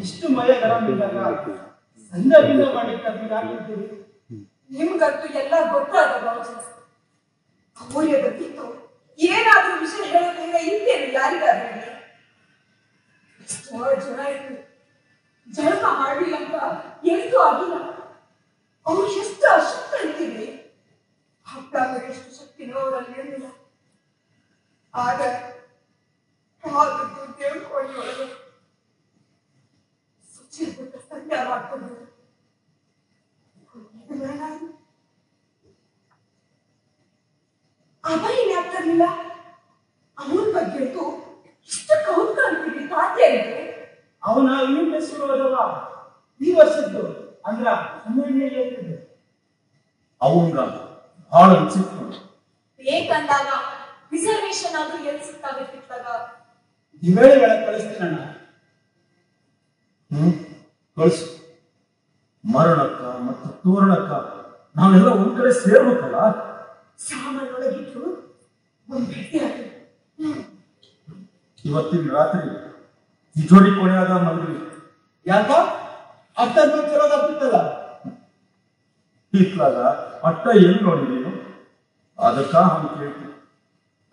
ಇಷ್ಟು ಮಳೆ ಗರಂ ಇದ್ದಾಗ ಸಂಜೆಗಿಂದ ಮಾಡ್ಲಿಕ್ಕೆ ಅದು ಯಾಕಿದ್ದೀರಿ ನಿಮ್ಗಂತೂ ಎಲ್ಲ ಗೊತ್ತಾದ ಬಾಜು ಅಮೂಲ್ಯದ ಬಿತ್ತು ಏನಾದ್ರೂ ವಿಷಯ ಹೇಳೋದ್ರಿಂದ ಇದ್ದೇನೆ ಯಾರಿಗಾರು ಹೇಳಿ ಎಷ್ಟೋ ಜನ ಇತ್ತು ಜನ್ಮ ಮಾಡಲಿಲ್ಲ ಅಂತ ಎಂತೂ ಆಗಿಲ್ಲ ಅವ್ರು ಎಷ್ಟು ಅಶಕ್ತ ಅಂತೀವಿ ಹಬ್ಬ ಎಷ್ಟು ಶಕ್ತಿನೋ ಅವರಲ್ಲಿ ಇರಲಿಲ್ಲ ಆಗ ಆದದ್ದು ದೇವ್ಕೊಳ್ಳಿ ಒಳಗೆ ಸುಚಿರ್ಬಿಟ್ಟ ಸಂಧ್ಯ ಮಾಡ್ಕೊಂಡು ಅಭಯನೇ ಆಗ್ತಿರ್ಲಿಲ್ಲ ಅವನ ಬಗ್ಗೆ ಅಂತೂ ಇಷ್ಟು ಕೌತುಕ ಅಂತೀವಿ ತಾತ್ಯಾರಿಗೆ ಅವನ ಯೂನಿಟ್ ಶುರುವಾದವ ಈ ವರ್ಷದ್ದು ಅಂದ್ರ ಹನ್ನೆರಡನೇ ಇರ್ತದೆ ಅವಂಗ ಬಹಳ ಚಿಕ್ಕ ಬೇಕಂದಾಗ ರಿಸರ್ವೇಶನ್ ಆದ್ರೂ ಎಲ್ಲಿ ಸಿಗ್ತಾವೆ ಸಿಕ್ತಾಗ ಈ ವೇಳೆ ವೇಳೆ ಕಳಿಸ್ತೀನಣ್ಣ ಹ್ಮ್ ಕಳಿಸು ಮರಣಕ್ಕ ಮತ್ತು ತೋರಣಕ್ಕ ನಾವೆಲ್ಲ ಒಂದ್ ಕಡೆ ಸೇರ್ಬೇಕಲ್ಲ ಸಾಮಾನೊಳಗಿಟ್ಟು ಒಂದ್ ಭೇಟಿ ಆಗಿ ಇವತ್ತಿನ ರಾತ್ರಿ ತಿಜೋಡಿ ಕೊನೆಯಾದ ಮಲ್ವಿ ಯಾಕ ಅಷ್ಟೊಂದು ಚಲೋದಾಗ್ತಿತ್ತಲ್ಲ ಇತ್ಲಾಗ ಅಟ್ಟ ಎಲ್ಲಿ ನೋಡಿ ನೀನು ಅದಕ್ಕ ಹಂಗೆ ಕೇಳ್ತೀನಿ